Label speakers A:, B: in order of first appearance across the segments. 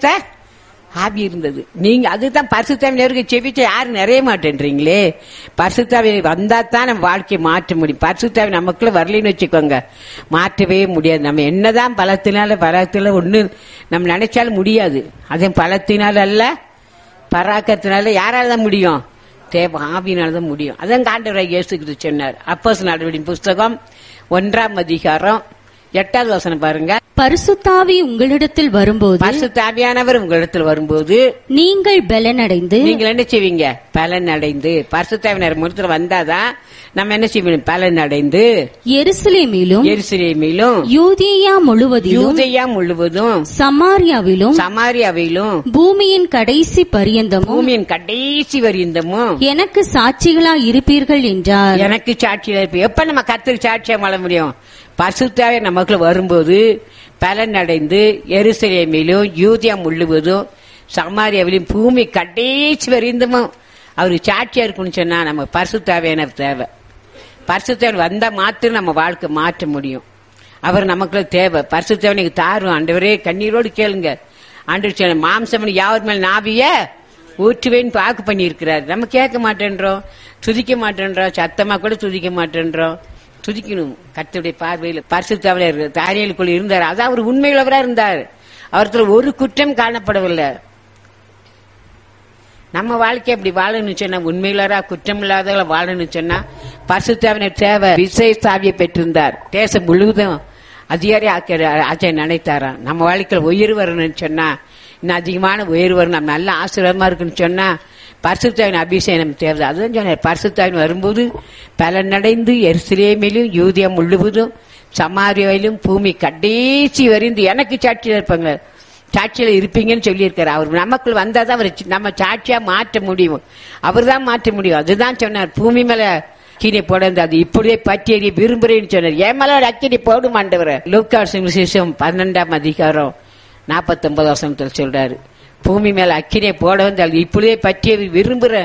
A: பரிசுத்த ஆவி இருந்தது நீங்க அதுதான் பரிசுத்தாவினருக்கு செபிச்ச யாரும் நிறைய மாட்டேன்றீங்களே பரிசுத்தாவி வந்தா தான் நம்ம வாழ்க்கையை மாற்ற முடியும் பரிசுத்தாவி நமக்குள்ள வரலன்னு வச்சுக்கோங்க மாற்றவே முடியாது நம்ம என்னதான் பலத்தினால பலத்துல ஒண்ணு நம்ம நினைச்சாலும் முடியாது அதே பலத்தினால அல்ல பராக்கத்தினால யாரால தான் முடியும் தேவ ஆவியினால தான் முடியும் அதான் காண்டவராக இயேசு கிறிஸ்து சொன்னார் அப்போஸ் நடவடிக்கை புஸ்தகம் ஒன்றாம் அதிகாரம் எட்டாவது வசனம் பாருங்க
B: பரிசுத்தாவி உங்களிடத்தில் வரும்போது
A: பரிசுத்த ஆவியானவர் உங்களிடத்தில் வரும்போது
B: நீங்கள் பலனடைந்து
A: நீங்கள் என்ன செய்வீங்க பலன் அடைந்து பரிசுத்தாவினர் முகத்துல வந்தாதான் நம்ம என்ன செய்வோம் பலன் அடைந்து
B: எருசலேமிலும்
A: எருசலேமிலும்
B: யூதேயா முழுவதிலும்
A: யூதையா முழுவதும்
B: சமாரியாவிலும்
A: சமாரியாவிலும்
B: பூமியின் கடைசி பரியந்தமும்
A: பூமியின் கடைசி வரிந்தமும்
B: எனக்கு சாட்சிகளா இருப்பீர்கள் என்றார்
A: எனக்கு சாட்சியில இருப்ப எப்ப நம்ம கத்துக்கு சாட்சியா வாழ முடியும் பசுத்தாவே நமக்குள்ள வரும்போது பலன் அடைந்து எருசலேமிலும் யூதியா முழுவதும் சமாரியாவிலும் பூமி கடைசி வரிந்தமும் அவருக்கு சாட்சியா இருக்குன்னு சொன்னா நம்ம பரிசுத்தாவே தேவை பரிசுத்தவன் வந்தா மாத்திரம் நம்ம வாழ்க்கை மாற்ற முடியும் அவர் நமக்குள்ள தேவை பரிசுத்தவனுக்கு தாரும் ஆண்டவரே கண்ணீரோடு கேளுங்க ஆண்டவர் சொன்ன மாம்சமன் யாவர் மேல் நாவிய ஊற்றுவேன்னு பாக்கு பண்ணியிருக்கிறார் நம்ம கேட்க மாட்டேன்றோம் துதிக்க மாட்டேன்றோம் சத்தமா கூட துதிக்க மாட்டேன்றோம் துதிக்கணும் கர்த்தருடைய பார்வையில் பரிசுத்தவனர் தானியலுக்குள்ள இருந்தார் அதான் அவர் உண்மையுள்ளவரா இருந்தார் அவர்த்துல ஒரு குற்றம் காணப்படவில்லை நம்ம வாழ்க்கை அப்படி வாழணும்னு சொன்னா உண்மையிலரா குற்றம் இல்லாதவங்கள வாழணும்னு சொன்னா பரிசுத்தாவினர் தேவை விசேஷாவியை பெற்றிருந்தார் தேசம் முழுவதும் அதிகாரி ஆச்சரிய நினைத்தாராம் நம்ம வாழ்க்கையில் உயிர் வரணும்னு சொன்னா இன்னும் அதிகமான உயிர் வரும் நம்ம நல்ல ஆசீர்வாதமா இருக்குன்னு சொன்னா பரிசுத்தாவின் அபிஷேகம் நமக்கு தேவை அதுதான் சொன்னார் பரிசுத்தாவின் வரும்போது பலனடைந்து எருசலேமிலும் யூதியம் முழுவதும் சமாரியாவிலும் பூமி கடைசி வரைந்து எனக்கு சாட்சியில் இருப்பாங்க சாட்சியில இருப்பீங்கன்னு சொல்லியிருக்காரு அவர் நமக்குள் வந்தாதான் அவர் நம்ம சாட்சியா மாற்ற முடியும் அவர் தான் மாற்ற முடியும் அதுதான் சொன்னார் பூமி மேல அக்கினி போட அது இப்படியே பற்றி எறிய விரும்புறேன்னு சொன்னார் என் மேல ஒரு அக்கினி போடும் ஆண்டவர் லூக்கார் விசேஷம் பன்னெண்டாம் அதிகாரம் நாற்பத்தி ஒன்பது வசனத்தில் சொல்றாரு பூமி மேல அக்கினியை போட வந்து அது இப்படியே பற்றி எறிய விரும்புறேன்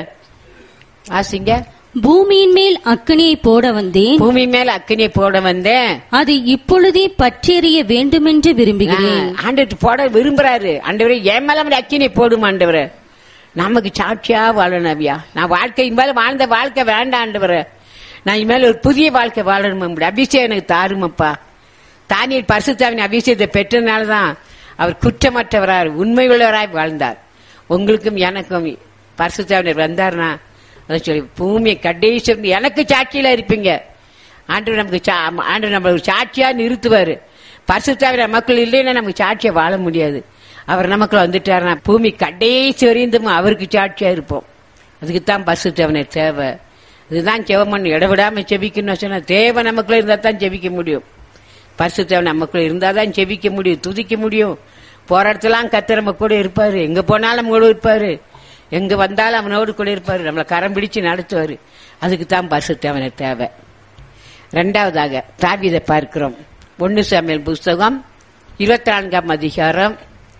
A: ஆசிங்க
B: பூமியின் மேல் அக்கினியை போட வந்தேன்
A: பூமி மேல அக்கினியை போட வந்தேன்
B: அது இப்பொழுதே பற்றெறிய வேண்டுமென்று விரும்புகிறேன்
A: ஆண்டவர் போட விரும்புறாரு ஆண்டவரே என் மேல அப்படி அக்கினி போடும் ஆண்டவரே நமக்கு சாட்சியா வாழணும் அவியா நான் வாழ்க்கை மேல வாழ்ந்த வாழ்க்கை வேண்டாம் ஆண்டவரே நான் இனிமேல் ஒரு புதிய வாழ்க்கை வாழணும் அப்படி அபிஷேகம் எனக்கு தாருமப்பா தானியல் பரிசுத்தாவின் அபிஷேகத்தை பெற்றனால்தான் அவர் குற்றமற்றவரார் உண்மை உள்ளவராய் வாழ்ந்தார் உங்களுக்கும் எனக்கும் பரிசுத்தாவினர் வந்தார்னா அதை சொல்லி பூமியை கடைசி வந்து எனக்கு சாட்சியில இருப்பீங்க ஆண்டு நமக்கு சா- ஆண்டு நம்ம ஒரு சாட்சியா நிறுத்துவாரு பரிசுத்தாவிர மக்கள் இல்லைன்னா நமக்கு சாட்சியா வாழ முடியாது அவர் நமக்குள்ள வந்துட்டாருன்னா பூமி கடைசி வரையும் அவருக்கு சாட்சியா இருப்போம் அதுக்கு தான் பரிசுத்தாவினர் தேவை இதுதான் செவமன் இடவிடாம செபிக்கணும்னு சொன்னா தேவை நமக்குள்ள இருந்தா தான் ஜெபிக்க முடியும் பரிசுத்தவன் நமக்குள்ள இருந்தா தான் ஜெபிக்க முடியும் துதிக்க முடியும் போராட்டத்தெல்லாம் கத்த நம்ம கூட இருப்பாரு எங்க போனாலும் நம்ம கூட இருப்பாரு எங்க வந்தாலும் அவனோடு கூட இருப்பாரு நம்மளை கரம் பிடிச்சு நடத்துவாரு அதுக்கு தான் பரிசுத்தவனை தேவை ரெண்டாவதாக தாவீதை பார்க்கிறோம் ஒன்னு சாமியல் புஸ்தகம் இருபத்தி நான்காம் அதிகாரம்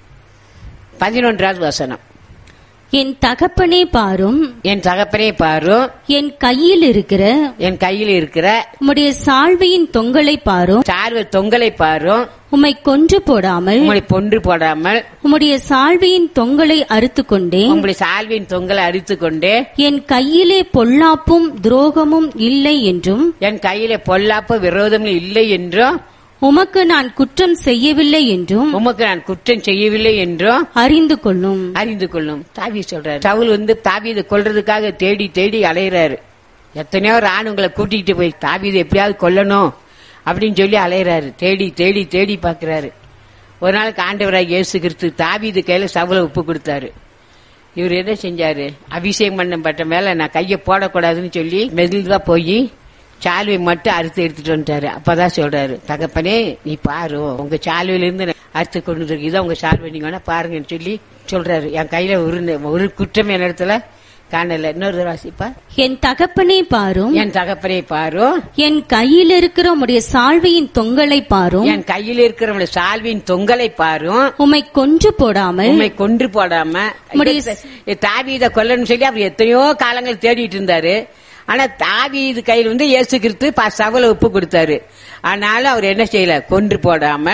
A: பதினொன்றாவது வசனம்
B: என் தகப்பனே பாரும்
A: என் தகப்பனே பாரும்
B: என் கையில் இருக்கிற
A: என் கையில் இருக்கிற
B: உம்முடைய சால்வையின் தொங்கலை பாரும்
A: சார்வ தொங்கலை பாரும்
B: உம்மை கொன்று போடாமல்
A: உங்களை பொன்று போடாமல்
B: உம்முடைய சால்வையின் தொங்கலை அறுத்து கொண்டேன்
A: உங்களுடைய சால்வின் தொங்கலை அரித்து கொண்டு
B: என் கையிலே பொல்லாப்பும் துரோகமும் இல்லை என்றும்
A: என் கையில பொல்லாப்பு விரோதம் இல்லை என்றும்
B: உமக்கு நான் குற்றம் செய்யவில்லை என்றும்
A: உமக்கு நான் குற்றம் செய்யவில்லை என்றும்
B: அறிந்து கொள்ளும்
A: அறிந்து கொள்ளும் தாவி சொல்றாரு சவுல் வந்து தாவீதை கொல்றதுக்காக தேடி தேடி அலையிறாரு எத்தனையோ ராணுங்களை கூட்டிகிட்டு போய் தாவீதை எப்படியாவது கொல்லணும் அப்படின்னு சொல்லி அலையிறாரு தேடி தேடி தேடி பாக்குறாரு ஒரு நாளுக்கு ஆண்டவராக இயேசு கிறிஸ்து தாவீது கையில சவுல உப்பு கொடுத்தாரு இவர் என்ன செஞ்சாரு அபிஷேகம் பண்ணப்பட்ட மேல நான் கையை போடக்கூடாதுன்னு சொல்லி மெதுவா போய் சால்வை மட்டும் அறுத்து எடுத்துட்டு வந்துட்டாரு அப்பதான் சொல்றாரு தகப்பனே நீ பாரு உங்க சால்வையில இருந்து நான் அறுத்து கொண்டு இருக்கு இதான் உங்க சால்வை நீங்க வேணா பாருங்கன்னு சொல்லி சொல்றாரு என் கையில ஒரு ஒரு குற்றம் என் இடத்துல காணல இன்னொரு வாசிப்பா
B: என் தகப்பனே பாரும்
A: என் தகப்பனே பாரு
B: என் கையில் இருக்கிற உம்முடைய சால்வையின் தொங்கலை பாரும்
A: என் கையில் இருக்கிறவங்க சால்வின் தொங்கலை பாரும்
B: உம்மை கொன்று போடாமல்
A: உண்மை கொன்று போடாம
B: உம்முடைய
A: தாவீத கொல்லன்னு சொல்லி அவர் எத்தனையோ காலங்கள் தேடிட்டு இருந்தாரு ஆனா தாவீது கையில் வந்து இயேசு கிறிஸ்து ப- சவல உப்பு கொடுத்தாரு ஆனாலும் அவர் என்ன செய்யல கொன்று போடாமல்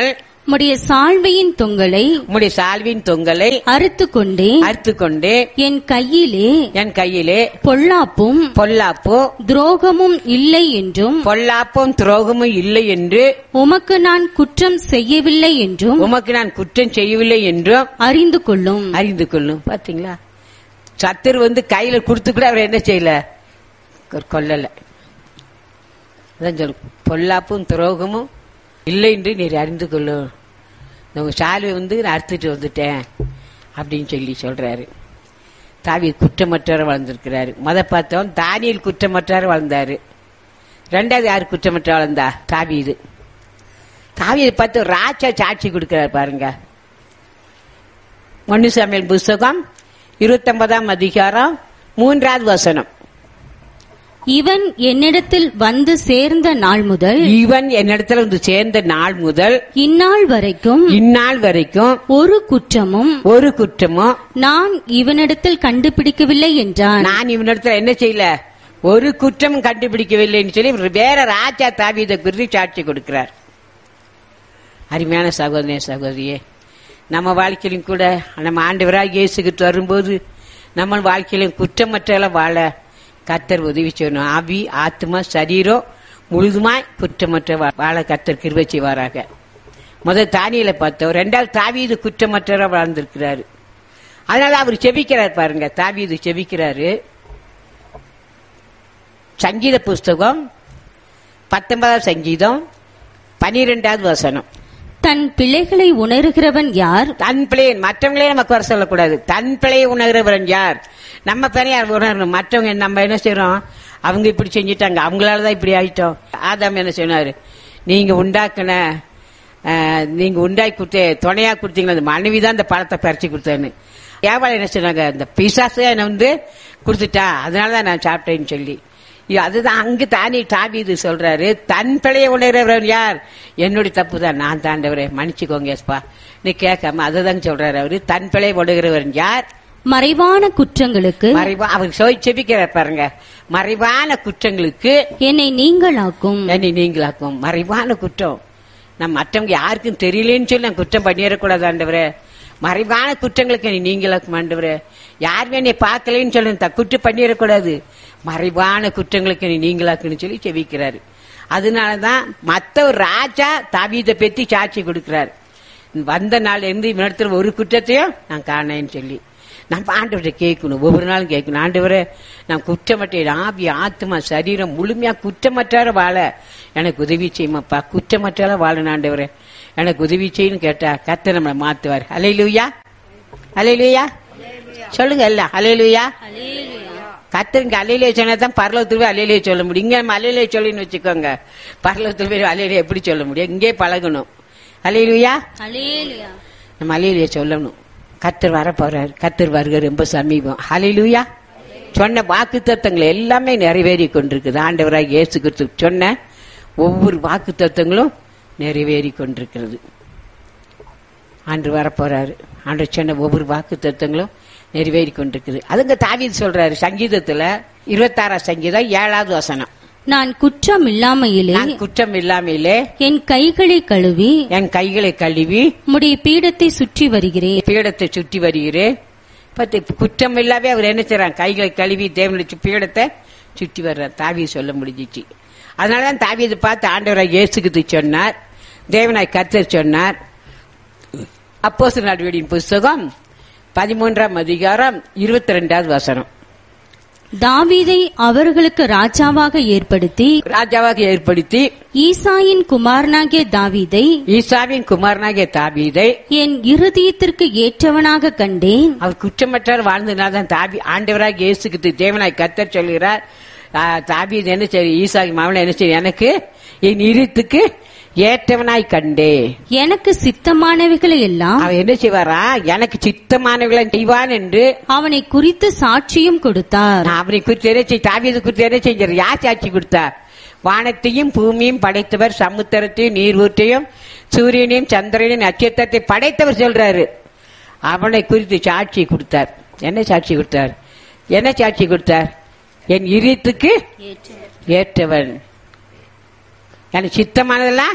B: உம்முடைய சால்வையின் தொங்கலை
A: உம்முடைய சால்வின் தொங்கலை
B: அறுத்து கொண்டே
A: அறுத்து கொண்டு
B: என் கையிலே
A: என் கையிலே
B: பொல்லாப்பும்
A: பொல்லாப்போ
B: துரோகமும் இல்லை என்றும்
A: பொல்லாப்பும் துரோகமும் இல்லை என்று
B: உமக்கு நான் குற்றம் செய்யவில்லை என்றும்
A: உமக்கு நான் குற்றம் செய்யவில்லை என்றும்
B: அறிந்து கொள்ளும்
A: அறிந்து கொள்ளும் பாத்தீங்களா சத்துரு வந்து கையில கொடுத்து கூட அவர் என்ன செய்யல கொ- கொல்லல அதான் சொல்லு பொல்லாப்பும் துரோகமும் இல்லை என்று நீர் அறிந்து கொள்ளும் உங்க சால்வை வந்து நான் அறுத்துட்டு வந்துட்டேன் அப்படின்னு சொல்லி சொல்றாரு தாவி குற்றமற்றவர் வளர்ந்திருக்கிறாரு முத பார்த்தோம் தானியல் குற்றமற்றவர் வளர்ந்தாரு ரெண்டாவது யார் குற்றமற்ற வளர்ந்தா தாவீது தாவீதை பார்த்து ராஜா சாட்சி கொடுக்கிறார் பாருங்க ஒன்னு சமையல் புஸ்தகம் இருபத்தொன்பதாம் அதிகாரம் மூன்றாவது வசனம்
B: இவன் என்னிடத்தில் வந்து சேர்ந்த நாள் முதல்
A: இவன் என்னிடத்துல வந்து சேர்ந்த நாள் முதல்
B: இந்நாள் வரைக்கும்
A: இந்நாள் வரைக்கும்
B: ஒரு குற்றமும்
A: ஒரு குற்றமும்
B: நான் இவனிடத்தில் கண்டுபிடிக்கவில்லை என்றான்
A: நான் இவனிடத்துல என்ன செய்யல ஒரு குற்றமும் கண்டுபிடிக்கவில்லைன்னு சொல்லி இவர் வேற ராஜா தாவீதை குறித்து சாட்சி கொடுக்கிறார் அருமையான சகோதரனே சகோதரியே நம்ம வாழ்க்கையிலும் கூட நம்ம ஆண்டவராக இயேசுகிட்டு வரும்போது நம்ம வாழ்க்கையிலும் குற்றமற்ற வாழ கத்தர் உதவி செய்யணும் ஆவி ஆத்மா சரீரம் முழுதுமாய் குற்றமற்ற வா- வாழ கத்தர் கிருபை செய்வாராக முதல் தானியில பார்த்தோம் ரெண்டாவது தாவீது குற்றமற்ற வாழ்ந்திருக்கிறாரு அதனால அவர் செபிக்கிறார் பாருங்க தாவீது செபிக்கிறாரு சங்கீத புஸ்தகம் பத்தொன்பதாவது சங்கீதம் பனிரெண்டாவது வசனம்
B: தன் பிள்ளைகளை உணர்கிறவன் யார்
A: தன் பிள்ளையை மற்றவங்களே நம்ம குறை சொல்லக்கூடாது தன் பிள்ளையை உணர்கிறவன் யார் நம்ம பிள்ளைய உணரணும் மற்றவங்க நம்ம என்ன செய்றோம் அவங்க இப்படி செஞ்சிட்டாங்க அவங்களாலதான் இப்படி ஆயிட்டோம் ஆதாம் என்ன சொன்னாரு நீங்க உண்டாக்குன அஹ், நீங்க உண்டாக்கி கொடுத்த துணையா கொடுத்தீங்களா அந்த மனைவி தான் அந்த பழத்தை பறிச்சு கொடுத்தேன்னு ஏவாள் என்ன சொன்னாங்க இந்த பிசாசு என்னை வந்து கொடுத்துட்டா அதனாலதான் நான் சாப்பிட்டேன்னு சொல்லி ஐயோ, அதுதான் அங்கு தானே தாவீது சொல்றாரு தன் பிழைய உணர்றவன் யார் என்னுடைய தப்பு தான் நான் தாண்டவரே மன்னிச்சுக்கோங்க எஸ்பா நீ கேட்காம அதுதான் சொல்றாரு அவரு தன் பிழைய உணர்கிறவன் யார்
B: மறைவான குற்றங்களுக்கு
A: மறைவா அவர் சோய் செபிக்கிறார் பாருங்க மறைவான குற்றங்களுக்கு
B: என்னை நீங்களாக்கும்
A: என்னை நீங்களாக்கும் மறைவான குற்றம் நம்ம மற்றவங்க யாருக்கும் தெரியலன்னு சொல்லி நான் குற்றம் பண்ணிடக்கூடாது ஆண்டவரே மறைவான குற்றங்களுக்கு என்னை நீங்களாக்கும் ஆண்டவரே யாருமே என்னை பார்க்கலன்னு சொல்லி த குற்றம் பண்ணிடக்கூடாது மறைவான குற்றங்களுக்கு என்னை நீங்களாக்குன்னு சொல்லி செவிக்கிறாரு அதனாலதான் மத்த ஒரு ராஜா தாவீதை பத்தி சாட்சி கொடுக்கிறார் வந்த நாள் இருந்து இவனிடத்துல ஒரு குற்றத்தையும் நான் காணேன்னு சொல்லி நம்ம ஆண்டவர்கிட்ட கேட்கணும் ஒவ்வொரு நாளும் கேட்கணும் ஆண்டவரே நான் குற்றமற்ற ஆவி ஆத்மா சரீரம் முழுமையா குற்றமற்ற வாழ எனக்கு உதவி செய்யுமாப்பா குற்றமற்ற வாழணும் ஆண்டவரே எனக்கு உதவி செய்யணும் கேட்டா கத்த நம்மளை மாத்துவார் அலையிலுயா அலையிலுயா சொல்லுங்க எல்லாம் அலையிலுயா கத்தருங்க அலையிலே சொன்னா தான் பரலோகத்தில் போய் அலையிலே சொல்ல முடியும் இங்க நம்ம அலையிலே சொல்லின்னு வச்சுக்கோங்க பரலோகத்தில் போய் அலையிலே எப்படி சொல்ல முடியும் இங்கே பழகணும் அலையிலுயா நம்ம அலையிலே சொல்லணும் கத்தர் வர போறார் கத்தர் வருக ரொம்ப சமீபம் ஹalleluya சொன்ன வாக்கு தத்தங்கள் எல்லாமே நிறைவேறி கொண்டிருக்குது ஆண்டவராக இயேசு கிறிஸ்து சொன்ன ஒவ்வொரு வாக்கு தத்தங்களும் நிறைவேறி கொண்டிருக்கிறது ஆண்டு வர போறாரு ஆண்டு சொன்ன ஒவ்வொரு வாக்கு தத்தங்களும் நிறைவேறி கொண்டிருக்குது அதுங்க தாவீது சொல்றாரு சங்கீதத்துல இருபத்தாறாம் சங்கீதம் ஏழாவது வசனம்
B: நான் குற்றம் இல்லாமையிலே
A: நான் குற்றம் இல்லாமலே
B: என் கைகளை கழுவி
A: என் கைகளை கழுவி
B: உம்முடைய பீடத்தை சுற்றி வருகிறேன்
A: பீடத்தை சுற்றி வருகிறேன் பத்து குற்றம் இல்லாவே அவர் என்ன செய்றார் கைகளை கழுவி தேவனுடைய பீடத்தை சுற்றி வர்றார் தாவி சொல்ல முடிஞ்சிச்சு அதனாலதான் தாவியதை பார்த்து ஆண்டவராய் இயேசுக்கு சொன்னார் தேவனாய் கத்தர் சொன்னார் அப்போஸ் நடவடிக்கையின் புஸ்தகம் பதிமூன்றாம் அதிகாரம் இருபத்தி ரெண்டாவது வசனம்
B: தாவீதை அவர்களுக்கு ராஜாவாக ஏற்படுத்தி
A: ராஜாவாக ஏற்படுத்தி
B: ஈசாயின் குமாரனாகிய தாவீதை
A: ஈசாவின் குமாரனாகிய தாவீதை
B: என் இருதயத்திற்கு ஏற்றவனாக கண்டேன்
A: அவர் குற்றமற்றார் வாழ்ந்ததுனால தாபி ஆண்டவராக இயேசுக்கு தேவனாய் கத்தர் சொல்கிறார் தாபி என்ன சரி ஈசாகி மாவன என்ன சரி எனக்கு என் இருத்துக்கு ஏற்றவனாய் கண்டே
B: எனக்கு சித்தமானவைகளை எல்லாம்
A: அவன் என்ன செய்வாரா எனக்கு சித்தமானவர்களை செய்வான் என்று
B: அவனை குறித்து சாட்சியும் கொடுத்தார்
A: நான் அவனை குறித்து என்ன செய் தாவியது குறித்து என்ன செஞ்சார் யார் சாட்சி கொடுத்தார் வானத்தையும் பூமியும் படைத்தவர் சமுத்திரத்தையும் நீர்வூற்றையும் சூரியனையும் சந்திரனையும் நட்சத்திரத்தை படைத்தவர் சொல்றாரு அவனை குறித்து சாட்சி கொடுத்தார் என்ன சாட்சி கொடுத்தார் என்ன சாட்சி கொடுத்தார் என் இரியத்துக்கு ஏற்றவன் எனக்கு சித்தமானதெல்லாம்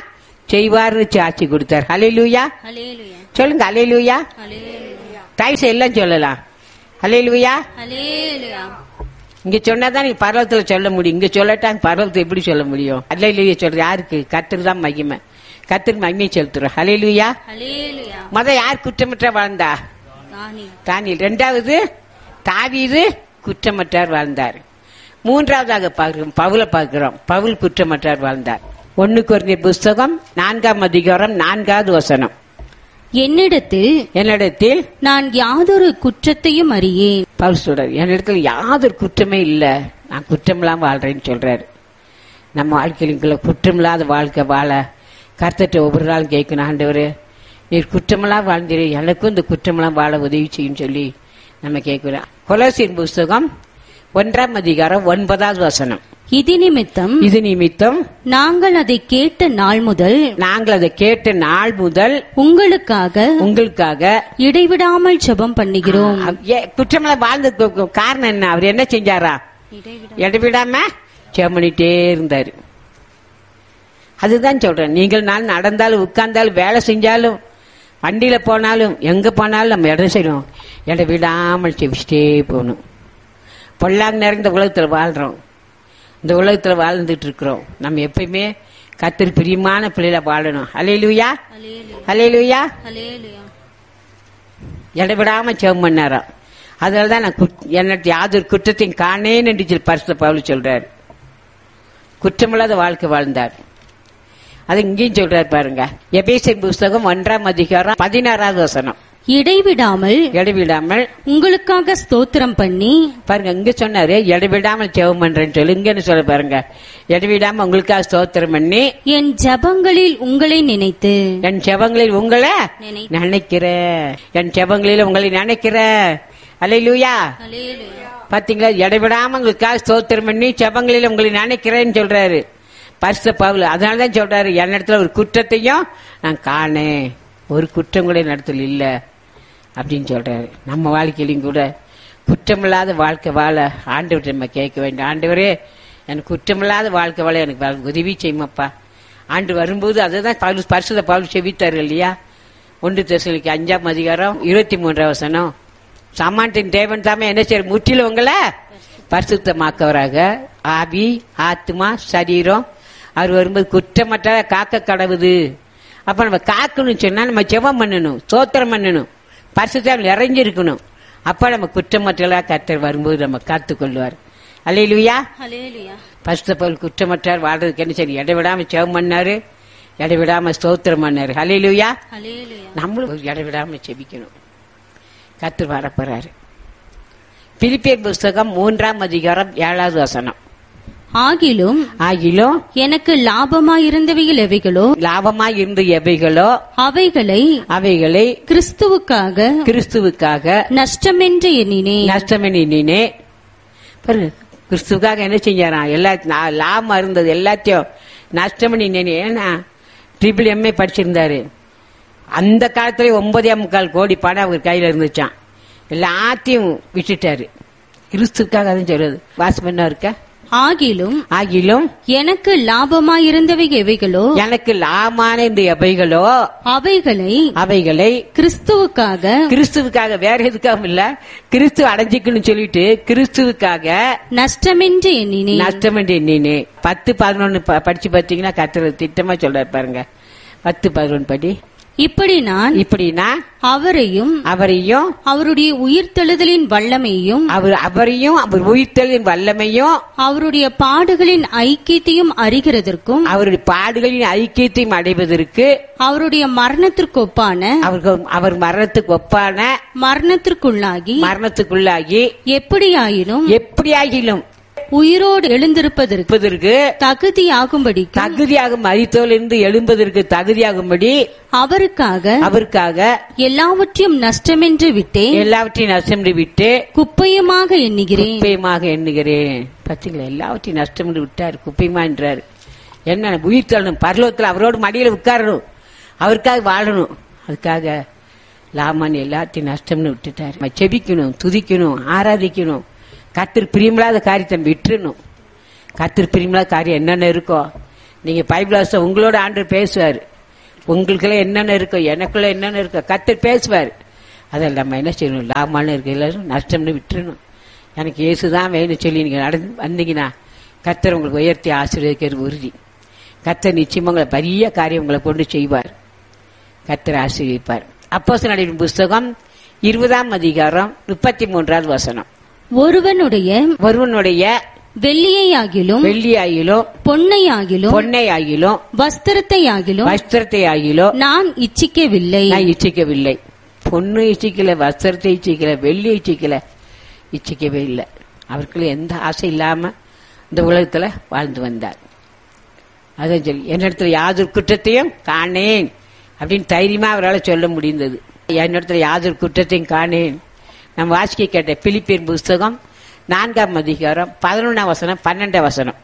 A: செய்வார்னு சாட்சி கொடுத்தார் ஹalleluya
B: ஹalleluya
A: சொல்லுங்க ஹalleluya
B: ஹalleluya
A: டைஸ் எல்லாம் சொல்லலாம் ஹalleluya
B: ஹalleluya
A: இங்க சொன்னாதான் நீங்க பர்வத்துல சொல்ல முடியும் இங்க சொல்லட்டாங்க பர்வத்தை எப்படி சொல்ல முடியும் ஹalleluya சொல்ற யாருக்கு கர்த்தர் தான் மகிமை கர்த்தர் மகிமை செலுத்துறோம் ஹalleluya
B: ஹalleluya
A: முத யார் குற்றமற்ற வாழ்ந்தா
B: தானி
A: தானியல் இரண்டாவது தாவீது குற்றமற்றார் வாழ்ந்தார் மூன்றாவதாக பார்க்கிறோம் பவுல பார்க்கிறோம் பவுல் குற்றமற்றார் வாழ்ந்தார் ஒன்னு குறைந்த புஸ்தகம் நான்காம் அதிகாரம் நான்காவது வசனம்
B: என்னிடத்தில்
A: என்னிடத்தில்
B: நான் யாதொரு குற்றத்தையும் அறியேன்
A: பவுல் சொல்றாரு என்னிடத்தில் யாதொரு குற்றமே இல்ல நான் குற்றமில்லாம வாழ்றேன்னு சொல்றாரு நம்ம வாழ்க்கையிலுக்குள்ள குற்றமில்லாத வாழ்க்கை வாழ கர்த்தட்ட ஒவ்வொரு நாளும் கேட்கணும் ஆண்டவரே நீர் குற்றமெல்லாம் வாழ்ந்தீரு எனக்கும் இந்த குற்றமெல்லாம் வாழ உதவி செய்யும் சொல்லி நம்ம கேட்கிறோம் கொலோசியர் புஸ்தகம் ஒன்றாம் அதிகாரம் ஒன்பதாவது வசனம்
B: இது நிமித்தம்
A: இது நிமித்தம்
B: நாங்கள் அதை கேட்ட நாள் முதல்
A: நாங்கள் அதை கேட்ட நாள் முதல்
B: உங்களுக்காக
A: உங்களுக்காக
B: இடைவிடாமல் ஜெபம் பண்ணுகிறோம்
A: ஏ, குற்றமெல்லாம் வாழ்ந்ததுக்கு காரணம் என்ன அவர் என்ன செஞ்சாரா இடைவிடாம செம்மணிட்டே இருந்தாரு அதுதான் சொல்றேன் நீங்கள் நான் நடந்தாலும் உட்கார்ந்தாலும் வேலை செஞ்சாலும் வண்டியில போனாலும் எங்க போனாலும் நம்ம இடம் செய்யணும் இடம் விடாமல் செவிச்சிட்டே போகணும் பொல்லாங்க நிறைந்த உலகத்துல வாழ்றோம் இந்த உலகத்துல வாழ்ந்துட்டு இருக்கிறோம் நம்ம எப்பயுமே கத்திரி பிரியமான பிள்ளைல வாழணும் அலையிலுயா அலையிலுயா இடைவிடாம செவம் பண்ணாராம் அதனாலதான் நான் குட்- என்னட்டு யாதொரு குற்றத்தையும் காணேன் என்று சொல்லி பரிசுத்த பவுல் சொல்றாரு குற்றமில்லாத வாழ்க்கை வாழ்ந்தார் அது இங்கேயும் சொல்றாரு பாருங்க எபேசியர் புஸ்தகம் ஒன்றாம் அதிகாரம் பதினாறாவது வசனம்
B: இடைவிடாமல்
A: இடைவிடாமல்
B: உங்களுக்காக ஸ்தோத்திரம் பண்ணி
A: பாருங்க இங்க சொன்னாரு இடைவிடாமல் செவம் பண்றேன்னு சொல்லி இங்கன்னு சொல்ல பாருங்க இடைவிடாம உங்களுக்காக ஸ்தோத்திரம் பண்ணி
B: என் ஜபங்களில் உங்களை நினைத்து
A: என் செவங்களில் உங்களை
B: நினை-
A: நினைக்கிறேன் என் செவங்களில் உங்களை நினைக்கிறேன் அல்லையா பாத்தீங்களா இடைவிடாம உங்களுக்காக ஸ்தோத்திரம் பண்ணி செபங்களில் உங்களை நினைக்கிறேன்னு சொல்றாரு பரிசு பவுல் அதனாலதான் சொல்றாரு என்னிடத்துல ஒரு குற்றத்தையும் நான் காணேன் ஒரு குற்றம் கூட நடத்தல இல்ல அப்படின்னு சொல்றாரு நம்ம வாழ்க்கையிலும் கூட குற்றமில்லாத வாழ்க்கை வாழ ஆண்டவர்கிட்ட நம்ம கேட்க வேண்டும் ஆண்டவரே எனக்கு குற்றமில்லாத வாழ்க்கை வாழ எனக்கு வ- உதவி செய்யுமாப்பா ஆண்டு வரும்போது அதுதான் பவுல் பரிசுத பவுல் செவித்தாரு இல்லையா ஒன்று தெசலுக்கு அஞ்சாம் அதிகாரம் இருபத்தி மூன்றாம் வசனம் சாமான்டின் தேவன் தாமே என்ன செய்ய முற்றிலும் உங்களை பரிசுத்தமாக்கவராக ஆவி ஆத்மா சரீரம் அவர் வரும்போது குற்றமற்ற காக்க கடவுது அப்ப நம்ம காக்கணும்னு சொன்னா நம்ம ஜெபம் பண்ணணும் சோத்திரம் பண்ணணும் பரிசுத்தம் நிறைஞ்சிருக்கணும் அப்ப நம்ம குற்றமற்றலா கர்த்தர் வரும்போது நம்ம காத்து கொள்வார் அல்லையிலுயா பரிசுத்த பவுல் குற்றமற்றார் வாழ்றதுக்கு என்ன சரி இடைவிடாம ஜெபம் பண்ணாரு இடைவிடாம ஸ்தோத்திரம் பண்ணாரு அல்லையிலுயா நம்மளும் இடைவிடாம செபிக்கணும் கர்த்தர் வரப்போறாரு பிலிப்பியர் புஸ்தகம் மூன்றாம் அதிகாரம் ஏழாவது வசனம்
B: ஆகிலும்
A: ஆகிலும்
B: எனக்கு லாபமாயிருந்தவைகள் எவைகளோ
A: லாபமாய் இருந்த எவைகளோ
B: அவைகளை
A: அவைகளை
B: கிறிஸ்துவுக்காக
A: கிறிஸ்துவுக்காக
B: நஷ்டமென்று எண்ணினேன்
A: நஷ்டமே நின்னே பாருங்க கிறிஸ்துவுக்காக என்ன செஞ்சாராம் எல்லா லா- லாபம் இருந்தது எல்லாத்தையும் நஷ்டம் நின்னே ஏன்னா ட்ரிபிள் எம்ஏ படிச்சிருந்தாரு அந்த காலத்துல ஒன்பதே முக்கால் கோடி பணம் அவர் கையில இருந்துச்சான் எல்லாத்தையும் விட்டுட்டாரு கிறிஸ்துவுக்காக அதுவும் சொல்றது வாசம் என்ன இருக்க
B: ஆகிலும்
A: ஆகிலும்
B: எனக்கு லாபமாயிருந்தவைகள் எவைகளோ
A: எனக்கு லாமான இந்த எவைகளோ
B: அவைகளை
A: அவைகளை
B: கிறிஸ்துவுக்காக
A: கிறிஸ்துவுக்காக வேற எதுக்காகவும் இல்ல கிறிஸ்து அடைஞ்சிக்கணும்னு சொல்லிட்டு கிறிஸ்துவுக்காக
B: நஷ்டமென்று எண்ணினேன்
A: நஷ்டம் என்று எண்ணினே பத்து பதினொன்னு ப- படிச்சு பார்த்தீங்கன்னா கத்துற திட்டமா சொல்றாரு பாருங்க பத்து பதினொன்னு படி
B: இப்படி நான்
A: இப்படின்னா
B: அவரையும்
A: அவரையும்
B: அவருடைய உயிர்த்தெழுதலின் வல்லமையும்
A: அவர் அவரையும் அவர் உயிர்த்தலின் வல்லமையும்
B: அவருடைய பாடுகளின் ஐக்கியத்தையும் அறிகிறதற்கும்
A: அவருடைய பாடுகளின் ஐக்கியத்தையும் அடைவதற்கு
B: அவருடைய மரணத்திற்கொப்பான
A: அவருக்கு அவர் மரணத்துக்கு ஒப்பான
B: மரணத்திற்குள்ளாகி
A: மரணத்துக்குள்ளாகி
B: எப்படியாயினும்
A: எப்படியாகிலும்
B: உயிரோடு எழுந்திருப்பதற்கு
A: இருப்பதற்கு
B: தகுதியாகும்படி
A: தகுதியாக மரித்தோலிருந்து எழும்பதற்கு தகுதியாகும்படி
B: அவருக்காக
A: அவருக்காக
B: எல்லாவற்றையும் நஷ்டமென்று விட்டேன்
A: எல்லாவற்றையும் நஷ்டம் விட்டு
B: குப்பையுமாக எண்ணுகிறேன்
A: குப்பையமாக எண்ணுகிறேன் பாத்தீங்களா எல்லாவற்றையும் நஷ்டம் விட்டார் குப்பையுமா என்றார் என்ன உயிர் தள்ளணும் பரலோகத்தில் அவரோடு மடியில உட்காரணும் அவருக்காக வாழணும் அதுக்காக லாமான் எல்லாத்தையும் நஷ்டம்னு விட்டுட்டார் நம்ம செபிக்கணும் துதிக்கணும் ஆராதிக்கணும் கத்திர பிரியமில்லாத காரியத்தை விட்டுறணும் கத்திர பிரியமில்லாத காரியம் என்னென்ன இருக்கோ நீங்க பைபிள் வாசித்தா உங்களோட ஆண்டு பேசுவார் உங்களுக்குள்ள என்னென்ன இருக்கோ எனக்குள்ள என்னென்ன இருக்கோ கத்தர் பேசுவார் அதில் நம்ம என்ன செய்யணும் லாபமான இருக்க எல்லாரும் நஷ்டம்னு விட்டுறணும் எனக்கு இயேசு தான் வேணும்னு சொல்லி நீங்கள் நடந்து வந்தீங்கன்னா கத்தர் உங்களுக்கு உயர்த்தி ஆசீர்வதிக்கிறது உறுதி கத்தர் நிச்சயமா உங்களை பெரிய காரியம் உங்களை கொண்டு செய்வார் கத்தர் ஆசீர்வதிப்பார் அப்போஸ் நடிகர் புஸ்தகம் இருபதாம் அதிகாரம் முப்பத்தி மூன்றாவது வசனம்
B: ஒருவனுடைய
A: ஒருவனுடைய
B: வெள்ளியையாகிலும்
A: வெள்ளியாயிலும்
B: பொன்னையாகிலும்
A: பொன்னையாகிலும்
B: வஸ்திரத்தையாகிலும்
A: வஸ்திரத்தை ஆகிலும்
B: நான் இச்சிக்கவில்லை
A: நான் இச்சிக்கவில்லை பொண்ணு இச்சிக்கல வஸ்திரத்தை இச்சிக்கல வெள்ளி இச்சிக்கல இச்சிக்கவே இல்லை அவருக்கு எந்த ஆசை இல்லாம இந்த உலகத்துல வாழ்ந்து வந்தார் அதான் சொல்லி என்னிடத்துல யாதொரு குற்றத்தையும் காணேன் அப்படின்னு தைரியமா அவரால் சொல்ல முடிந்தது என்னிடத்துல யாதொரு குற்றத்தையும் காணேன் நம்ம வாசிக்க கேட்ட பிலிப்பியன் புஸ்தகம் நான்காம் அதிகாரம் பதினொன்றாம் வசனம் பன்னெண்டாம் வசனம்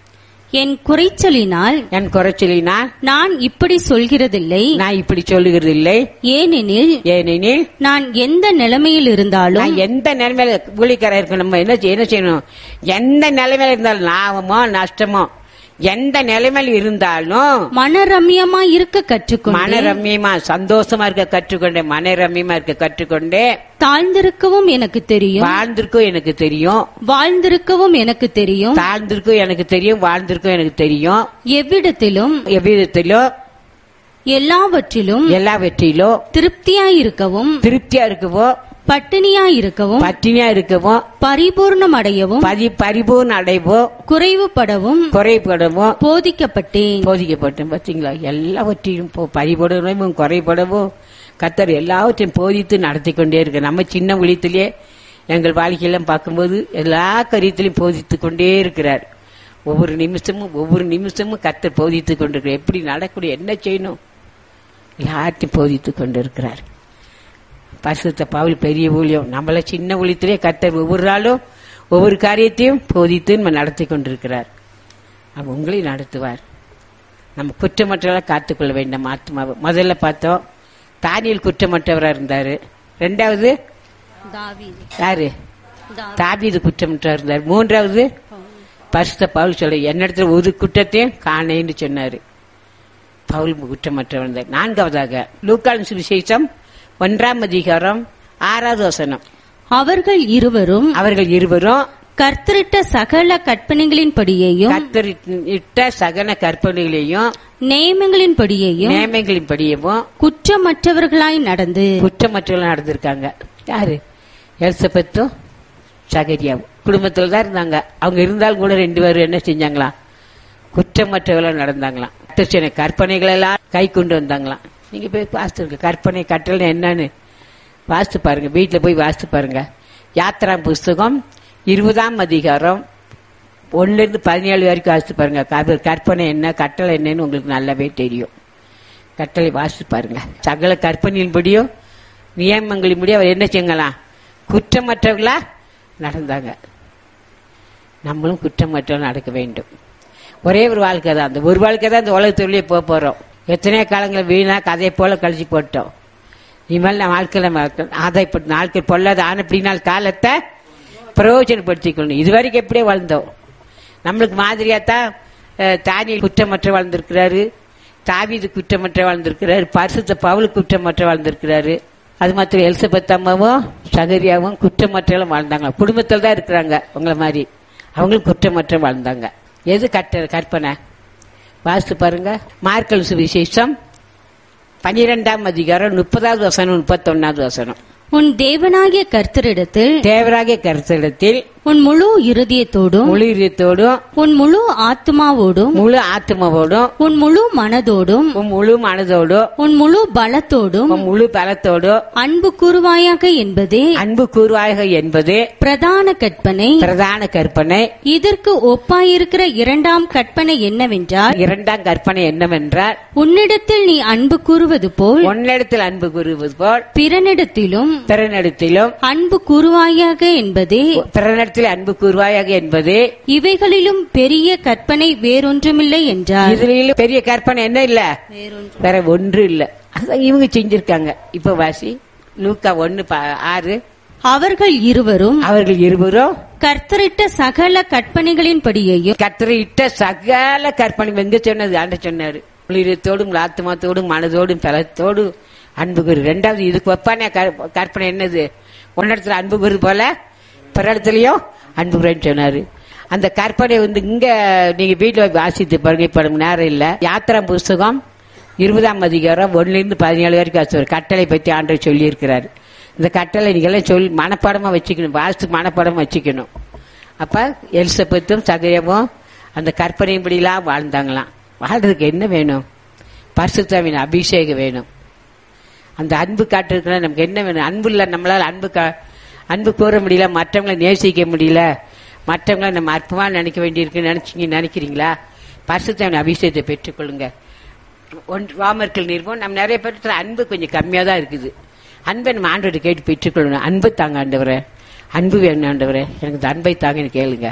B: என் குறைச்சலினால்
A: என் குறைச்சலினால்
B: நான் இப்படி சொல்கிறதில்லை
A: நான் இப்படி சொல்லுகிறது இல்லை
B: ஏனெனில்
A: ஏனெனில்
B: நான் எந்த நிலைமையில் இருந்தாலும்
A: நான் எந்த நிலைமையில கூலிக்காரன் இருக்கு நம்ம என்ன செய்ய- என்ன செய்யணும் எந்த நிலைமையில இருந்தாலும் லாபமோ நஷ்டமோ எந்த நிலைமையில இருந்தாலும்
B: மனரம்யமா இருக்க கற்றுக்கொண்டு
A: மனரம்யமா சந்தோஷமா இருக்க கற்றுக்கொண்டேன் மனரம்யமா இருக்க கற்றுக்கொண்டே
B: தாழ்ந்திருக்கவும் எனக்கு தெரியும்
A: வாழ்ந்திருக்கும் எனக்கு தெரியும்
B: வாழ்ந்திருக்கவும் எனக்கு தெரியும்
A: தாழ்ந்திருக்கும் எனக்கு தெரியும் வாழ்ந்திருக்கும் எனக்கு தெரியும்
B: எவ்விடத்திலும்
A: எவ்விதத்திலும்
B: எல்லாவற்றிலும்
A: எல்லா வெற்றியிலும்
B: திருப்தியாயிருக்கவும்
A: திருப்தியா இருக்கவோ
B: பட்டினியாயிருக்கவும்
A: பட்டினியா இருக்கவோ
B: பரிபூர்ணம் அடையவும்
A: பதி பரிபூர்ண அடைவோ
B: குறைவுபடவும்
A: குறைபடவோ
B: போதிக்கப்பட்டேன்
A: போதிக்கப்பட்டேன் பார்த்தீங்களா எல்லாவற்றையும் போ- பறிபடவும் குறைபடவும் கத்தர் எல்லாவற்றையும் போதித்து நடத்தி கொண்டே இருக்கு நம்ம சின்ன விழித்திலே எங்கள் வாழ்க்கையெல்லாம் பார்க்கும்போது எல்லா காரியத்திலையும் போதித்து கொண்டே இருக்கிறார் ஒவ்வொரு நிமிஷமும் ஒவ்வொரு நிமிஷமும் கத்தர் போதித்து கொண்டிருக்கிறார் எப்படி நடக்கணும் என்ன செய்யணும் எல்லாத்தையும் போதித்து கொண்டிருக்கிறார் பரிசுத்த பவுல் பெரிய ஊழியம் நம்மள சின்ன ஊழியத்திலே கத்தர் ஒவ்வொரு நாளும் ஒவ்வொரு காரியத்தையும் போதித்து நம்ம நடத்தி கொண்டிருக்கிறார் அவர் உங்களையும் நடத்துவார் நம்ம குற்றமற்றவரை காத்துக்கொள்ள வேண்டும் ஆத்மாவை முதல்ல பார்த்தோம் தானியல் குற்றமற்றவராக இருந்தாரு ரெண்டாவது யாரு தாவீது குற்றமற்றவர் இருந்தார் மூன்றாவது பரிசுத்த பவுல் சொல்ல என்னிடத்துல ஒரு குற்றத்தையும் காணேன்னு சொன்னாரு பவுல் குற்றமற்றவர் இருந்தார் நான்காவதாக லூக்கான் சுவிசேஷம் ஒன்றாம் அதிகாரம் ஆறாவது வசனம்
B: அவர்கள் இருவரும்
A: அவர்கள் இருவரும்
B: கர்த்தரிட்ட சகல கற்பனைகளின்படியேயும்
A: கத்தரிட்ட சகன கற்பனைகளையும்
B: நியமங்களின்படியேயும்
A: நியமங்களின்படியவும்
B: குற்றமற்றவர்களாய் நடந்து
A: குற்றமற்றவர்கள் நடந்திருக்காங்க யாரு எலிசபெத்தும் சகரியாவும் குடும்பத்துல தான் இருந்தாங்க அவங்க இருந்தாலும் கூட ரெண்டு பேரும் என்ன செஞ்சாங்களாம் குற்றமற்றவர்களா நடந்தாங்களாம் கிறிஸ்டியன கற்பனைகள் எல்லாம் கை கொண்டு வந்தாங்களாம் நீங்க போய் வாசித்து கற்பனை கட்டளை என்னன்னு வாசித்து பாருங்க வீட்டுல போய் வாசித்து பாருங்க யாத்ரா புஸ்தகம் இருபதாம் அதிகாரம் ஒன்னுல இருந்து பதினேழு வரைக்கும் வாசித்து பாருங்க அது கற்பனை என்ன கட்டளை என்னன்னு உங்களுக்கு நல்லாவே தெரியும் கட்டளை வாசித்து பாருங்க சகல கற்பனையின்படியும் நியமங்களின்படியும் அவர் என்ன செய்யலாம் குற்றமற்றவர்களா நடந்தாங்க நம்மளும் குற்றமற்றவர்கள் நடக்க வேண்டும் ஒரே ஒரு வாழ்க்கை தான் அந்த ஒரு வாழ்க்கை தான் இந்த உலகத்துள்ளே போக போறோம் எத்தனையோ காலங்கள் வீணா கதையை போல கழிச்சு போட்டோம் இனிமேல் நான் வாழ்க்கையில் ஆதாயப்பட்டு நாட்கள் பொல்லாத ஆன அப்படினால் காலத்தை பிரயோஜனப்படுத்திக்கணும் இது வரைக்கும் எப்படியே வாழ்ந்தோம் நம்மளுக்கு மாதிரியா தான் தானியல் குற்றமற்ற வாழ்ந்திருக்கிறாரு தாவீது குற்றமற்ற வாழ்ந்திருக்கிறாரு பரிசுத்த பவுல் குற்றமற்ற வாழ்ந்திருக்கிறாரு அது மாத்திரம் எலிசபெத் அம்மாவும் சகரியாவும் குற்றமற்றவங்களும் வாழ்ந்தாங்க குடும்பத்தில் தான் இருக்கிறாங்க உங்களை மாதிரி அவங்களும் குற்றமற்ற வாழ்ந்தாங்க எது கட்ட கற்பனை வாசித்து பாருங்க மார்க்கல் சுவிசேஷம் பன்னிரெண்டாம் அதிகாரம் முப்பதாவது வசனம் முப்பத்தொன்னாவது வசனம்
B: உன் தேவனாகிய கர்த்தரிடத்தில்
A: தேவராகிய கருத்திடத்தில்
B: உன் முழு இருதயத்தோடும்
A: முழு இதயத்தோடும்
B: உன் முழு ஆத்மாவோடும்
A: முழு ஆத்மாவோடும்
B: உன் முழு மனதோடும்
A: உன் முழு மனதோடும்
B: உன் முழு பலத்தோடும்
A: உன் முழு பலத்தோடும்
B: அன்பு கூறுவாயாக என்பதே
A: அன்பு கூறுவாயாக என்பது
B: பிரதான கற்பனை
A: பிரதான கற்பனை
B: இதற்கு ஒப்பாயிருக்கிற இரண்டாம் கற்பனை என்னவென்றால்
A: இரண்டாம் கற்பனை என்னவென்றால்
B: உன்னிடத்தில் நீ அன்பு கூறுவது போல்
A: உன்னிடத்தில் அன்பு கூறுவது போல்
B: பிறனிடத்திலும்
A: பிறனிடத்திலும்
B: அன்பு கூறுவாயாக என்பதே
A: பிறனிடத்தில் அன்பு கூறுவாயாக என்பது
B: இவைகளிலும் பெரிய கற்பனை வேறொன்றுமில்லை என்றார்
A: இதுல பெரிய கற்பனை என்ன இல்ல வேற ஒன்று இல்ல அதான் இவங்க செஞ்சிருக்காங்க இப்ப வாசி லூக்கா ஒன்னு ப- ஆறு
B: அவர்கள் இருவரும்
A: அவர்கள் இருவரும்
B: கர்த்தரிட்ட சகல கற்பனைகளின்படியையும்
A: கத்திரிட்ட சகல கற்பனை எங்க சொன்னது ஆண்ட சொன்னாரு உளிரத்தோடும் ஆத்மாத்தோடும் மனதோடும் பலத்தோடு அன்பு கூறு ரெண்டாவது இதுக்கு ஒப்பான க- கற்பனை என்னது ஒன்னிடத்துல அன்பு கூறு போல பிற இடத்துலயும் அன்பு கூறன்னு சொன்னாரு அந்த கற்பனை வந்து இங்க நீங்க வீட்டுல வாசித்து பாருங்க இப்ப நமக்கு நேரம் இல்ல யாத்திரா புஸ்தகம் இருபதாம் அதிகாரம் ஒன்னுல இருந்து பதினேழு வரைக்கும் வாசிச்சு வரும். கட்டளை பத்தி ஆண்டவர் சொல்லி இருக்கிறாரு இந்த கட்டளை நீங்க எல்லாம் சொல்லி மனப்பாடமா வச்சுக்கணும் வாசித்து மனப்பாடமா வச்சுக்கணும் அப்ப எலிசபெத்தும் சகரியமும் அந்த கற்பனைப்படிலாம் வாழ்ந்தாங்களாம் வாழ்றதுக்கு என்ன வேணும் பரிசுத்தாவின் அபிஷேகம் வேணும் அந்த அன்பு காட்டுறதுக்குள்ள நமக்கு என்ன வேணும் அன்பு இல்ல நம்மளால அன்பு கா அன்பு கூற முடியல மற்றவங்களை நேசிக்க முடியல மற்றவங்களை நம்ம அற்பமா நினைக்க வேண்டியிருக்கு நினைச்சீங்க நினைக்கிறீங்களா பரிசுத்தாவின் அபிஷேகத்தை பெற்றுக்கொள்ளுங்க ஒன்று ராமர்கள் நிறுவனம் நம்ம நிறைய பேர்த்துல அன்பு கொஞ்சம் கம்மியா தான் இருக்குது அன்பை நம்ம ஆண்டோட கேட்டு பெற்றுக்கொள்ளணும் அன்பு தாங்க ஆண்டவரே அன்பு வேணும் ஆண்டவரே எனக்கு இந்த அன்பை தாங்கன்னு கேளுங்க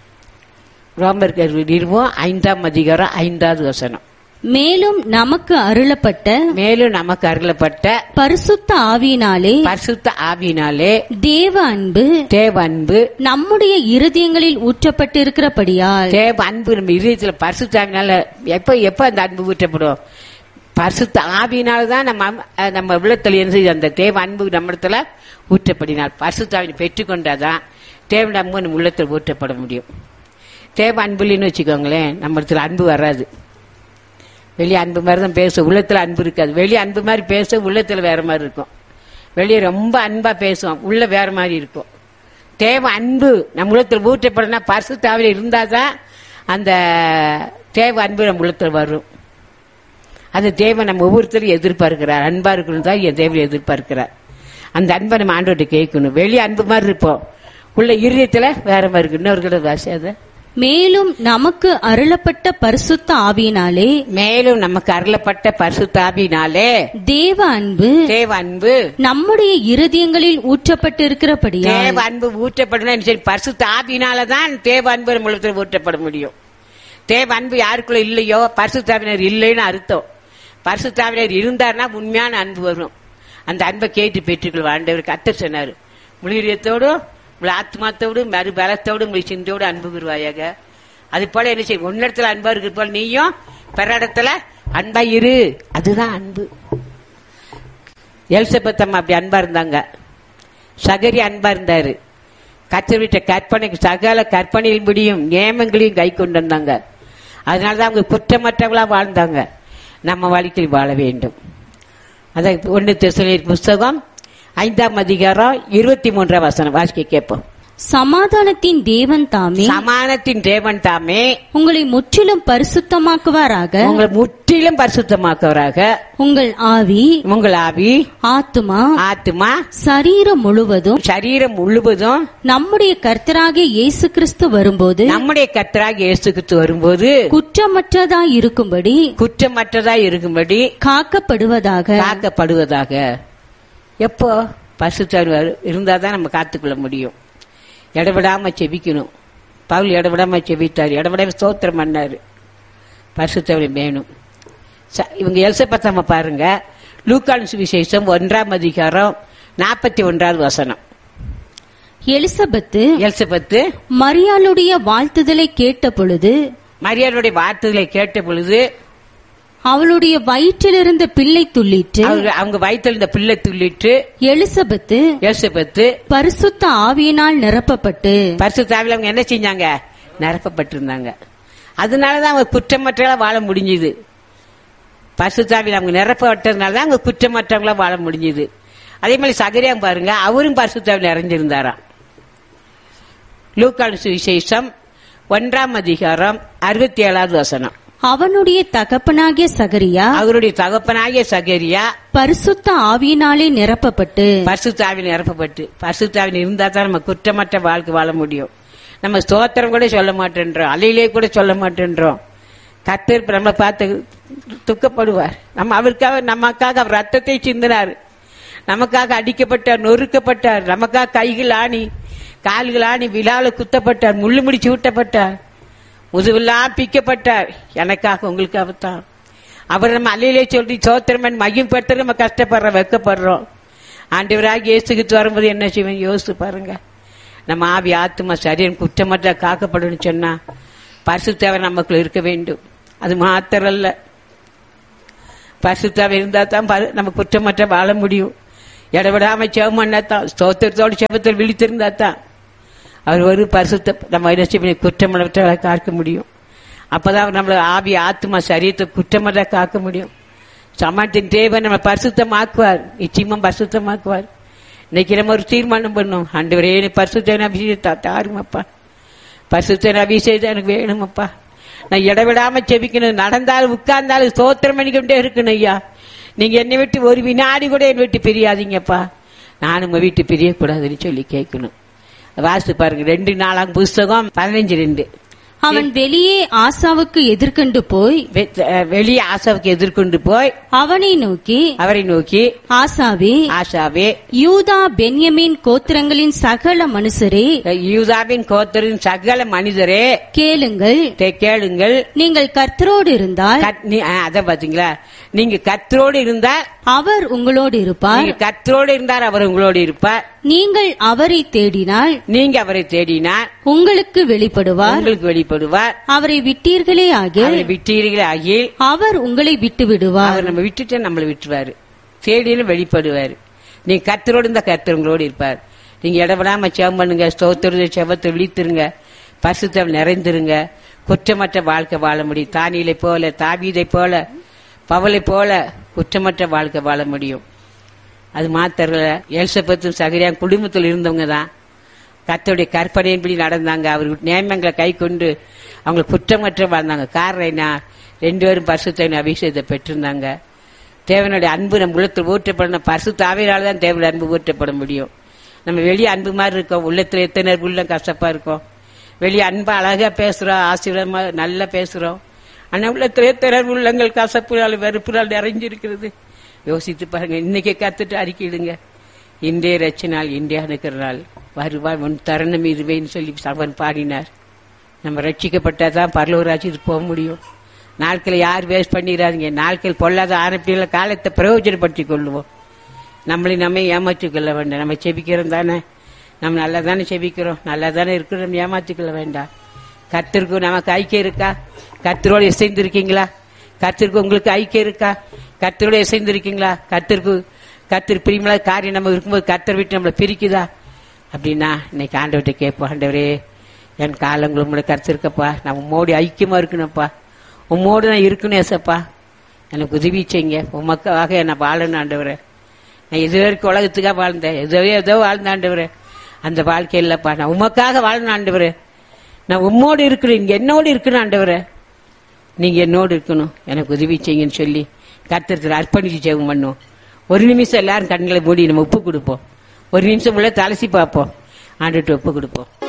A: ரோமர்கள் நிறுவம் ஐந்தாம் அதிகாரம் ஐந்தாவது வசனம்
B: மேலும் நமக்கு அருளப்பட்ட
A: மேலும் நமக்கு அருளப்பட்ட
B: பரிசுத்த ஆவியினாலே
A: பரிசுத்த ஆவியினாலே
B: தேவ அன்பு
A: தேவ அன்பு
B: நம்முடைய இருதயங்களில் ஊற்றப்பட்டிருக்கிறபடியால்
A: தேவ அன்பு நம்ம இதயத்துல பரிசுத்த ஆவினால எப்ப எப்ப அந்த அன்பு ஊற்றப்படும் பரிசுத்த ஆவியினால தான் நம்ம அம்- அஹ் நம்ம உள்ளத்துல இருந்து அந்த தேவ அன்பு நம்ம இடத்துல ஊற்றப்படினால் பரிசுத்த ஆவினை பெற்றுக்கொண்டாதான் தேவ அன்பு நம்ம உள்ளத்துல ஊற்றப்பட முடியும் தேவ அன்புலின்னு வச்சுக்கோங்களேன் நம்ம இடத்துல அன்பு வராது வெளியே அன்பு மாதிரி தான் பேசும் உள்ளத்துல அன்பு இருக்காது வெளியே அன்பு மாதிரி பேச உள்ளத்துல வேற மாதிரி இருக்கும் வெளியே ரொம்ப அன்பா பேசுவோம் உள்ள வேற மாதிரி இருக்கும் தேவ அன்பு நம்ம உள்ளத்துல ஊற்றப்படனா பரிசு தாவில இருந்தாதான் அந்த தேவ அன்பு நம்ம உள்ளத்துல வரும் அந்த தேவன் நம்ம ஒவ்வொருத்தரும் எதிர்பார்க்கிறார் அன்பா இருக்கணும் தான் என் தேவன் எதிர்பார்க்கிறார் அந்த அன்பை நம்ம ஆண்டோட்ட கேட்கணும் வெளியே அன்பு மாதிரி இருப்போம் உள்ள இருதயத்துல வேற மாதிரி இருக்கு இன்னொரு வாசி அதை
B: மேலும் நமக்கு அருளப்பட்ட பரிசுத்த ஆவியினாலே
A: மேலும் நமக்கு அருளப்பட்ட பரிசுத்தாபினாலே
B: தேவ அன்பு
A: தேவ அன்பு
B: நம்முடைய இருதயங்களில் ஊற்றப்பட்டிருக்கிறபடியால்
A: தேவ அன்பு ஊற்றப்படணும் சரி பரிசுத்த ஆவினாலதான் தேவ அன்பு நம்ம உள்ளத்துல ஊற்றப்பட முடியும் தேவ அன்பு யாருக்குள்ள இல்லையோ பரிசுத்தாவினர் இல்லைன்னு அர்த்தம் பரிசுத்தாவினர் இருந்தார்னா உண்மையான அன்பு வரும் அந்த அன்பை கேட்டு பெற்றுக்கொள் ஆண்டவர் கத்த சொன்னாரு முழுரியத்தோடும் உங்களை ஆத்மாத்தோடும் மறு பலத்தோடும் உங்களை சிந்தையோடு அன்பு பெறுவாயாக அது போல என்ன செய்யும் உன்னிடத்துல அன்பா இருக்கிற போல நீயும் பிற இடத்துல அன்பா இரு அதுதான் அன்பு எலிசபெத் அம்மா அப்படி அன்பா இருந்தாங்க சகரி அன்பா இருந்தாரு கத்தர் கற்பனைக்கு சகல கற்பனையில் முடியும் நியமங்களையும் கை கொண்டு வந்தாங்க அதனாலதான் அவங்க குற்றமற்றவங்களா வாழ்ந்தாங்க நம்ம வாழ்க்கையில் வாழ வேண்டும் அதான் ஒன்னு தெசலியர் புஸ்தகம் ஐந்தாம் அதிகாரம் இருபத்தி மூன்றாம் வசனம் வாசிக்க கேட்போம்
B: சமாதானத்தின் தேவன் தாமே
A: சமானத்தின் தேவன் தாமே
B: உங்களை முற்றிலும் பரிசுத்தமாக்குவாராக
A: உங்களை முற்றிலும் பரிசுத்தமாக்குவராக
B: உங்கள் ஆவி
A: உங்கள் ஆவி
B: ஆத்துமா
A: ஆத்துமா
B: சரீரம் முழுவதும்
A: சரீரம் முழுவதும்
B: நம்முடைய கர்த்தராகிய இயேசு கிறிஸ்து வரும்போது
A: நம்முடைய கத்தராக இயேசு கிறிஸ்து வரும்போது
B: குற்றமற்றதாய் இருக்கும்படி
A: குற்றமற்றதா இருக்கும்படி
B: காக்கப்படுவதாக
A: காக்கப்படுவதாக எப்போ பசுத்தார் இருந்தா தான் நம்ம காத்துக்கொள்ள முடியும் இடவிடாம செபிக்கணும் பவுல் இடவிடாம செபித்தார் இடவிடாம ஸ்தோத்திரம் பண்ணாரு பரிசுத்தவரை வேணும் ச- இவங்க எல்சபத்தம்ம பாருங்க லூக்கான் சுவிசேஷம் ஒன்றாம் அதிகாரம் நாற்பத்தி ஒன்றாவது வசனம்
B: எலிசபெத்து
A: எல்சபத்து
B: மரியாளுடைய வாழ்த்துதலை கேட்ட பொழுது
A: மரியாதையுடைய வார்த்தைகளை கேட்ட பொழுது
B: அவளுடைய வயிற்றிலிருந்த பிள்ளை துள்ளிற்று
A: அவங்க அவங்க வயிற்றில் இந்த பிள்ளை துள்ளிட்டு
B: எலிசபெத்து
A: எல்சபத்து
B: பரிசுத்த ஆவியினால் நிரப்பப்பட்டு
A: பரிசுத்தாவில அவங்க என்ன செஞ்சாங்க நிரப்பப்பட்டிருந்தாங்க அதனாலதான் அவங்க குற்றமற்றவங்களா வாழ முடிஞ்சுது பரிசுத்தாவில அவங்க நிரப்பப்பட்டதுனால தான் அவங்க குற்றமற்றவங்களா வாழ முடிஞ்சுது அதே மாதிரி சகரியா பாருங்க அவரும் பரிசுத்தாவில் நிறைஞ்சிருந்தாராம் லூக்கான் சுவிசேஷம் ஒன்றாம் அதிகாரம் அறுபத்தி ஏழாவது வசனம்
B: அவனுடைய தகப்பனாகிய சகரியா
A: அவருடைய தகப்பனாகிய சகரியா
B: பரிசுத்த ஆவியினாலே நிரப்பப்பட்டு
A: பரிசுத்தாவின் நிரப்பப்பட்டு பரிசுத்தாவின் இருந்தா தான் நம்ம குற்றமற்ற வாழ்க்கை வாழ முடியும் நம்ம ஸ்தோத்திரம் கூட சொல்ல மாட்டேன்றோம் அலையிலே கூட சொல்ல மாட்டேன்றோம் கத்தர் நம்மளை பார்த்து துக்கப்படுவார் நம்ம அவருக்காக நமக்காக அவர் ரத்தத்தை சிந்தினார் நமக்காக அடிக்கப்பட்டார் நொறுக்கப்பட்டார் நமக்காக கைகள் ஆணி கால்கள் ஆணி விழால குத்தப்பட்டார் முள்ளு முடிச்சு ஊட்டப்பட்டார் முதுவெல்லாம் பிக்கப்பட்டார் எனக்காக உங்களுக்காகத்தான் அவர் நம்ம அல்லையிலே சொல்லி சோத்திரமன் மகிம்பட்டு நம்ம கஷ்டப்படுறோம் வெக்கப்படுறோம் ஆண்டவராக இயேசுக்கு வரும்போது என்ன செய்வோம் யோசித்து பாருங்க நம்ம ஆவி ஆத்துமா சரீரம் குற்றமற்ற காக்கப்படும் சொன்னா பரிசுத்தவர் நமக்குள்ள இருக்க வேண்டும் அது மாத்திரல்ல பரிசுத்தாவே இருந்தா தான் பரி- நம்ம குற்றமற்ற வாழ முடியும் இடவிடாம செவம் பண்ணாதான் ஸ்தோத்திரத்தோடு செபத்தில் விழித்திருந்தா தான் அவர் ஒரு பரிசுத்த நம்ம என்ன குற்றமற்றவர்களை காக்க முடியும் அப்பதான் அவர் நம்மள ஆவி ஆத்மா சரீரத்தை குற்றமற்ற காக்க முடியும் சமாட்டின் தேவன் நம்ம பரிசுத்தமாக்குவார் நிச்சயமா பரிசுத்தமாக்குவார் இன்னைக்கு நம்ம ஒரு தீர்மானம் பண்ணோம் ஆண்டவரே எனக்கு பரிசுத்தன் அபிஷேகத்தா தாருங்கப்பா பரிசுத்தன் அபிஷேகம் எனக்கு வேணுமப்பா நான் இடவிடாம செபிக்கணும் நடந்தாலும் உட்கார்ந்தாலும் ஸ்தோத்திரம் பண்ணிக்கிட்டே இருக்கணும் ஐயா நீங்க என்னை விட்டு ஒரு வினாடி கூட என்னை விட்டு பிரியாதீங்கப்பா நானும் உங்க வீட்டு பிரியக்கூடாதுன்னு சொல்லி கேட்கணும் வாசித்து பாருங்க ரெண்டு நாளாம் புஸ்தகம் பதினஞ்சு ரெண்டு
B: அவன் வெளியே ஆசாவுக்கு எதிர்கொண்டு போய்
A: வெ- அஹ் வெளியே ஆசாவுக்கு எதிர்கொண்டு போய்
B: அவனை நோக்கி
A: அவரை நோக்கி
B: ஆசாவே
A: ஆசாவே
B: யூதா பென்யமீன் கோத்திரங்களின் சகல மனுஷரே
A: யூதாவின் கோத்தரின் சகல மனிதரே
B: கேளுங்கள்
A: தே- கேளுங்கள்
B: நீங்கள் கர்த்தரோடு இருந்தால்
A: கத்- நீ- அஹ், அத பாத்தீங்களா நீங்க கத்தரோடு இருந்தா
B: அவர் உங்களோடு இருப்பார்
A: நீங்க கத்தரோடு இருந்தார் அவர் உங்களோடு இருப்பார்
B: நீங்கள் அவரை தேடினால்
A: நீங்க அவரை தேடினார்
B: உங்களுக்கு வெளிப்படுவார்
A: உங்களுக்கு வெளிப்படுவார்
B: அவரை விட்டீர்களே ஆகிய
A: அவரை விட்டீர்களே ஆகிய
B: அவர் உங்களை விட்டு விடுவார்
A: அவர் நம்ம விட்டுட்டு நம்மளை விட்டுருவாரு தேடியிலும் வெளிப்படுவாரு நீங்க கத்தரோடு இருந்தா கத்தர் உங்களோடு இருப்பார் நீங்க இடவிடாம செவம் பண்ணுங்க ஸ்தோத்திர செவத்தை விழித்திருங்க பரிசுத்தம் நிறைந்திருங்க குற்றமற்ற வாழ்க்கை வாழ முடியும் தானியலை போல தாவீதை போல பவலை போல குற்றமற்ற வாழ்க்கை வாழ முடியும் அது மாத்திரல ஏசப்பத்தும் சகரியான் குடும்பத்தில் இருந்தவங்க தான் கத்தோடைய கற்பனையின்படி நடந்தாங்க அவர் நியமங்களை கை கொண்டு அவங்க குற்றமற்ற வாழ்ந்தாங்க காரணம் என்ன ரெண்டு பேரும் பரிசுத்தின் அபிஷேகத்தை பெற்றிருந்தாங்க தேவனுடைய அன்பு நம்ம உள்ளத்தில் ஊற்றப்படணும் பரிசு தாவையினால தான் தேவனுடைய அன்பு ஊற்றப்பட முடியும் நம்ம வெளியே அன்பு மாதிரி இருக்கோம் உள்ளத்துல எத்தனை பேர் உள்ள கஷ்டப்பா இருக்கோம் வெளியே அன்பா அழகா பேசுறோம் ஆசீர்வாதமா நல்லா பேசுறோம் ஆனா உள்ளத்துல எத்தனை பேர் உள்ளங்கள் கசப்புனால வெறுப்புனால நிறைஞ்சிருக்கிறது யோசித்து பாருங்க இன்னைக்கு கத்துட்டு அறிக்கையிடுங்க இன்றைய ரச்ச நாள் இந்தியா இருக்கிற நாள் வருவாய் உன் தருணம் இதுவேன்னு சொல்லி அவன் பாடினார் நம்ம ரட்சிக்கப்பட்டாதான் பரலூராட்சிக்கு போக முடியும் நாட்களை யார் வேஸ்ட் பண்ணிடாதீங்க நாட்கள் பொல்லாத ஆரம்பில காலத்தை பிரயோஜனப்படுத்திக் கொள்வோம் நம்மளை நம்ம ஏமாற்றிக் கொள்ள வேண்டாம் நம்ம செபிக்கிறோம் தானே நம்ம நல்லா தானே செபிக்கிறோம் நல்லா தானே இருக்கிறோம் நம்ம ஏமாற்றிக் கொள்ள வேண்டாம் கத்திற்கு நமக்கு ஐக்கியம் இருக்கா கத்தரோடு இசைந்திருக்கீங்களா கத்திற்கு உங்களுக்கு ஐக்கியம் இருக்கா கத்தரோடு இசைந்திருக்கீங்களா கத்திற்கு கத்தர் பிரிமலா காரியம் நம்ம இருக்கும்போது கத்தர் விட்டு நம்மளை பிரிக்குதா அப்படின்னா இன்னைக்கு ஆண்டவர்கிட்ட கேட்போம் ஆண்டவரே என் காலங்கள் உங்களை கருத்திருக்கப்பா நான் உம்மோடு ஐக்கியமா இருக்கணும்ப்பா உம்மோடு நான் இருக்கணும் ஏசப்பா எனக்கு உதவி செய்யுங்க உமக்காக என்னை வாழணும் ஆண்டவரே நான் இது வரைக்கும் உலகத்துக்காக வாழ்ந்தேன் ஏதோ ஏதோ வாழ்ந்த ஆண்டவரே அந்த வாழ்க்கை இல்லப்பா நான் உமக்காக வாழணும் ஆண்டவரே நான் உம்மோடு இருக்கணும் இங்க என்னோடு இருக்கணும் ஆண்டவரே நீங்க என்னோடு இருக்கணும் எனக்கு உதவி செய்யுங்கன்னு சொல்லி கத்திரத்தில் அர்ப்பணிச்சு ஜெபம் பண்ணுவோம் ஒரு நிமிஷம் எல்லாரும் கண்களை மூடி நம்ம உப்பு கொடுப்போம் ஒரு நிமிஷம் உள்ள தலசி பார்ப்போம் ஆண்டுட்டு ஒப்பு கொடுப்போம்